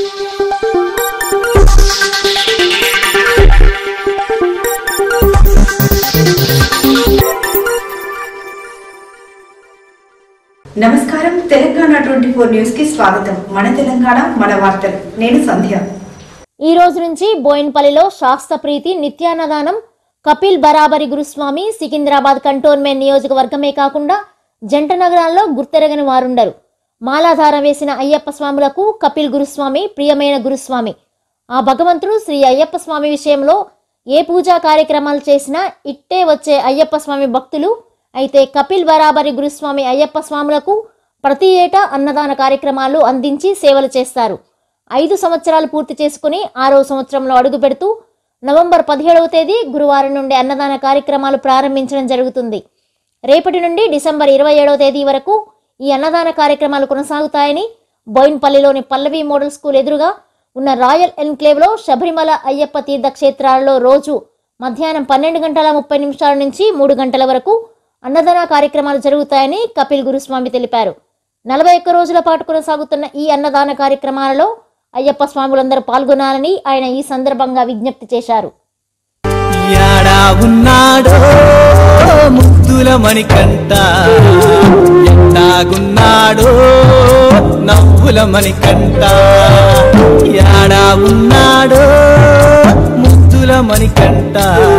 నమస్కారం Telangana twenty four news కి స్వాగతం మన తెలంగాణ మన వార్తలు నేను సంధ్య ఈ రోజు నుంచి బోయిన్పల్లిలో శాస్త్ర ప్రీతి నిత్యాన్నదానం కపిల్ బరాబరి గురుస్వామి సికింద్రాబాద్ కంటోన్మెంట్ నియోజకవర్గమే కాకుండా జంట నగరాల్లో గుర్తెరగని వారుండరు మాలాధారం వేసిన అయ్యప్ప స్వాములకు కపిల్ గురుస్వామి ప్రియమైన గురుస్వామి ఆ భగవంతుడు శ్రీ అయ్యప్ప స్వామి విషయంలో ఏ పూజా కార్యక్రమాలు చేసినా ఇట్టే వచ్చే అయ్యప్ప స్వామి భక్తులు అయితే కపిల్ బరాబరి గురుస్వామి అయ్యప్ప స్వాములకు ప్రతి ఏటా అన్నదాన కార్యక్రమాలు అందించి సేవలు చేస్తారు ఐదు సంవత్సరాలు పూర్తి చేసుకుని ఆరో సంవత్సరంలో అడుగు పెడుతూ నవంబర్ పదిహేడవ తేదీ గురువారం నుండి అన్నదాన కార్యక్రమాలు ప్రారంభించడం జరుగుతుంది రేపటి నుండి డిసెంబర్ ఇరవై ఏడవ తేదీ వరకు ఈ అన్నదాన కార్యక్రమాలు కొనసాగుతాయని బోయిన్పల్లిలోని పల్లవి మోడల్ స్కూల్ ఎదురుగా ఉన్న రాయల్ ఎన్క్లేవ్లో శబరిమల అయ్యప్ప తీర్థక్షేత్రాలలో రోజు మధ్యాహ్నం పన్నెండు గంటల ముప్పై నిమిషాల నుంచి మూడు గంటల వరకు అన్నదాన కార్యక్రమాలు జరుగుతాయని కపిల్ గురుస్వామి తెలిపారు నలభై ఒక్క రోజుల పాటు కొనసాగుతున్న ఈ అన్నదాన కార్యక్రమాలలో అయ్యప్ప స్వాములందరూ పాల్గొనాలని ఆయన ఈ సందర్భంగా విజ్ఞప్తి చేశారు యాడా ఉన్నాడో ముద్దుల మణికంట ఎండాగున్నాడో నవ్వుల మణికంట యాడా ఉన్నాడో ముద్దుల మణికంట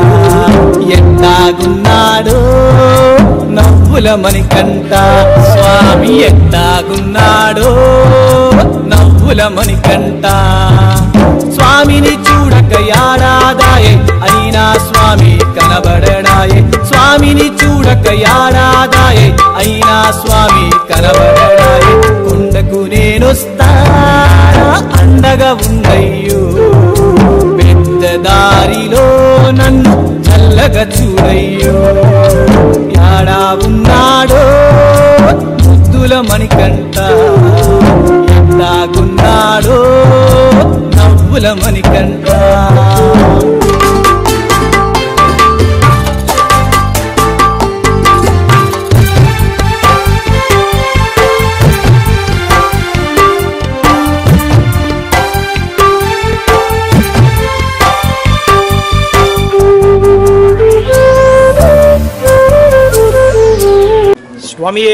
ఎండాగున్నాడో నవ్వుల మణికంట స్వామి ఎండాగున్నాడో నవ్వుల మణికంట స్వామిని చూడక యాడాదాయే అయినా స్వామి కనబడడాయే స్వామిని చూడక యాడాదాయే అయినా స్వామి కనబడడాయే కొండకు నేనొస్తా అండగా ఉండయ్యో పెద్ద దారిలో నన్ను చల్లగా చూడయ్యో యాడా ఉన్నాడో ముద్దుల మణికంట ఎందాగున్నాడో నవ్వుల మణికంట స్వామి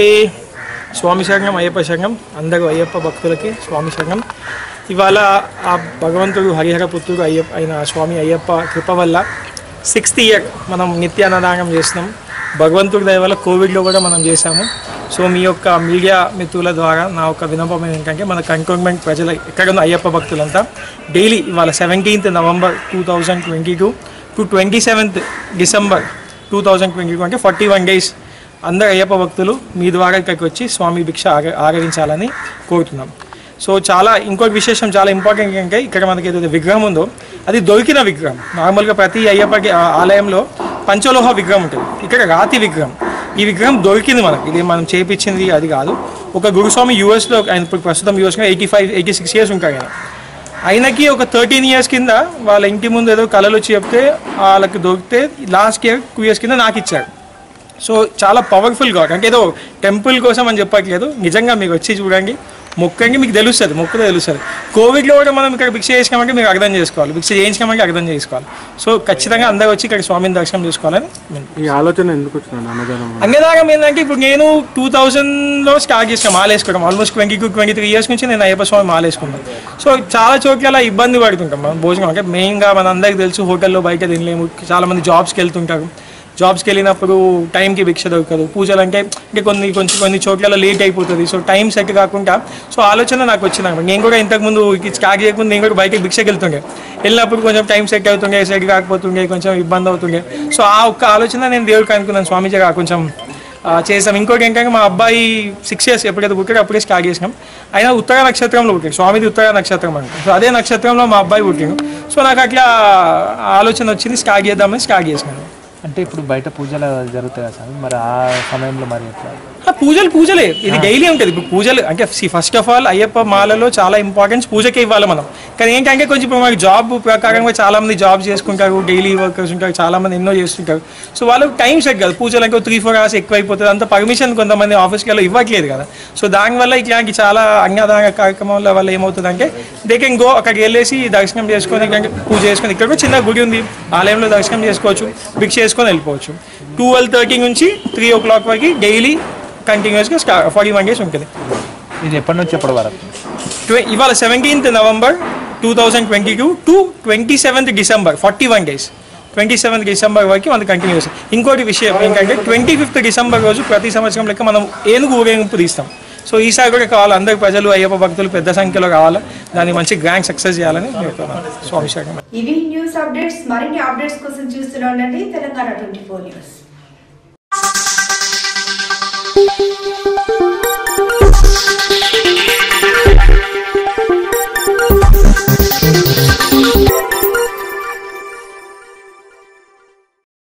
స్వామి సంఘం అయ్యప్ప సంఘం అందరూ అయ్యప్ప భక్తులకి స్వామి సంఘం ఇవాళ ఆ భగవంతుడు హరిహర పుత్రుడు అయ్యప్ప అయిన స్వామి అయ్యప్ప కృప వల్ల సిక్స్త్ ఇయర్ మనం నిత్యాన్నదానం చేస్తున్నాం భగవంతుడి దయ వల్ల కోవిడ్లో కూడా మనం చేశాము సో మీ యొక్క మీడియా మిత్రుల ద్వారా నా ఒక వినపం ఏంటంటే మన కంటోన్మెంట్ ప్రజల ఎక్కడున్న అయ్యప్ప భక్తులంతా డైలీ ఇవాళ seventeenth November two thousand twenty two to twenty seventh December two thousand twenty two అంటే ఫార్టీ వన్ డేస్ అందరు అయ్యప్ప భక్తులు మీ ద్వారా ఇక్కడికి వచ్చి స్వామి భిక్ష ఆగ ఆరగించాలని కోరుతున్నాం సో చాలా ఇంకొక విశేషం చాలా ఇంపార్టెంట్ ఏంటంటే ఇక్కడ మనకి ఏదైతే విగ్రహం ఉందో అది దొరికిన విగ్రహం నార్మల్గా ప్రతి అయ్యప్పకి ఆ- ఆలయంలో పంచలోహ విగ్రహం ఉంటుంది ఇక్కడ రాతి విగ్రహం ఈ విగ్రహం దొరికింది మనకి ఇది మనం చేపించింది అది కాదు ఒక గురుస్వామి యూఎస్లో ఆయన ఇప్పుడు ప్రస్తుతం యూఎస్లో eighty five eighty six years ఉంటాయి ఆయన ఆయనకి ఒక థర్టీన్ ఇయర్స్ కింద వాళ్ళ ఇంటి ముందు ఏదో కళలు వచ్చి చెప్తే వాళ్ళకి దొరికితే లాస్ట్ ఇయర్ టూ ఇయర్స్ కింద నాకు ఇచ్చారు సో చాలా పవర్ఫుల్ గాడ్ అంటే ఏదో టెంపుల్ కోసం అని చెప్పట్లేదు నిజంగా మీకు వచ్చి చూడండి మొక్కండి మీకు తెలుస్తుంది మొక్కుతో తెలుస్తుంది కోవిడ్లో కూడా మనం ఇక్కడ భిక్ష చేసినామంటే మీకు అర్థం చేసుకోవాలి భిక్ష చేయించినామంటే అర్థం చేసుకోవాలి సో ఖచ్చితంగా అందరూ వచ్చి ఇక్కడ స్వామిని దర్శనం చేసుకోవాలని నేను ఈ ఆలోచన ఎందుకు వచ్చినాడు అన్నదానం అన్నదానం ఏంటంటే ఇప్పుడు నేను టూ థౌజండ్లో స్టార్ట్ చేసిన మాల వేసుకోవడం almost twenty two twenty three years నుంచి నేను అయ్యప్ప స్వామి మాల వేసుకున్నాను సో చాలా చోట్ల అలా ఇబ్బంది పడుతుంటాం మనం భోజనం అంటే మెయిన్గా మన అందరికి తెలుసు హోటల్లో బయట తినలేము చాలా మంది జాబ్స్కి వెళ్తుంటారు జాబ్స్కి వెళ్ళినప్పుడు టైంకి భిక్ష దొరకదు పూజలు అంటే అంటే కొన్ని కొంచెం కొన్ని చోట్ల లేట్ అయిపోతుంది సో టైం సెట్ కాకుండా సో ఆలోచన నాకు వచ్చింది అనమాట నేను కూడా ఇంతకుముందు స్టార్ట్ చేయకుండా నేను కూడా బయటకి భిక్షకి వెళ్తుండే వెళ్ళినప్పుడు కొంచెం టైం సెట్ అవుతుండే సెట్ కాకపోతుండే కొంచెం ఇబ్బంది అవుతుండే సో ఆ ఒక్క ఆలోచన నేను దేవుడికి అనుకున్నాను స్వామీజీ కొంచెం ఆ, చేసాం ఇంకోటి ఏంటంటే మా అబ్బాయి సిక్స్ ఇయర్స్ ఎప్పుడైతే పుట్టాడో అప్పుడే స్టార్ట్ చేసినాం ఆయన ఉత్తర నక్షత్రంలో పుట్టాడు స్వామిది ఉత్తర నక్షత్రం అంటే సో అదే నక్షత్రంలో మా అబ్బాయి పుట్టాడు సో నాకు అట్లా ఆలోచన వచ్చింది స్టార్ట్ చేద్దామని స్టార్ట్ చేసినాను అంటే ఇప్పుడు బయట పూజలు జరుగుతాయి కదా స్వామి మరి ఆ సమయంలో మరి ఎట్లా ఆ, పూజలు పూజలే ఇది డైలీ ఉంటుంది ఇప్పుడు పూజలు అంటే ఫస్ట్ ఆఫ్ ఆల్ అయ్యప్ప మాలలో చాలా ఇంపార్టెన్స్ పూజకే ఇవ్వాలి మనం కానీ ఏంటంటే కొంచెం ఇప్పుడు మనకి జాబ్ ప్రకారంగా చాలా మంది జాబ్ చేసుకుంటారు డైలీ వర్కర్స్ ఉంటారు చాలా మంది ఎన్నో చేస్తుంటారు సో వాళ్ళకి టైం సెట్ కాదు పూజలు ఇంకా త్రీ ఫోర్ అవర్స్ ఎక్కువ అయిపోతుంది అంత పర్మిషన్ కొంతమంది ఆఫీస్కి వెళ్ళి ఇవ్వట్లేదు కదా సో దానివల్ల ఇట్లాంటి చాలా అన్నదాన కార్యక్రమాల వల్ల ఏమవుతుందంటే దే కెన్ గో అక్కడికి వెళ్ళేసి దర్శనం చేసుకొని ఇంకా పూజ చేసుకొని ఇక్కడ కూడా చిన్న గుడి ఉంది ఆలయంలో దర్శనం చేసుకోవచ్చు భిక్ష చేసుకొని వెళ్ళిపోవచ్చు ట్వెల్వ్ థర్టీ నుంచి త్రీ ఓ క్లాక్ వరకు డైలీ కంటిన్యూస్గా స్టా ఫార్టీ వన్ డేస్ ఉంటుంది ఇది ఎప్పటి నుంచి ఎప్పటి వరకు ట్వ- ఇవాళ seventeenth November two thousand twenty two to twenty seventh December forty one days twenty seventh December వరకు మనకి కంటిన్యూస్ ఇంకోటి విషయం ఏంటంటే ట్వంటీ ఫిఫ్త్ డిసెంబర్ రోజు ప్రతి సంవత్సరం లెక్క మనం ఏనుగు ఊరేగింపు తీస్తాం సో ఈసారి కూడా కావాలి అందరు ప్రజలు అయ్యప్ప భక్తులు పెద్ద సంఖ్యలో కావాలి దాన్ని మంచి గ్రాండ్ సక్సెస్ చేయాలని చెప్తున్నాను స్వామి శాఖ ఇవి న్యూస్ అప్డేట్స్ మరిన్ని అప్డేట్స్ కోసం చూస్తూనే ఉండండి తెలంగాణ ట్వంటీ ఫోర్ న్యూస్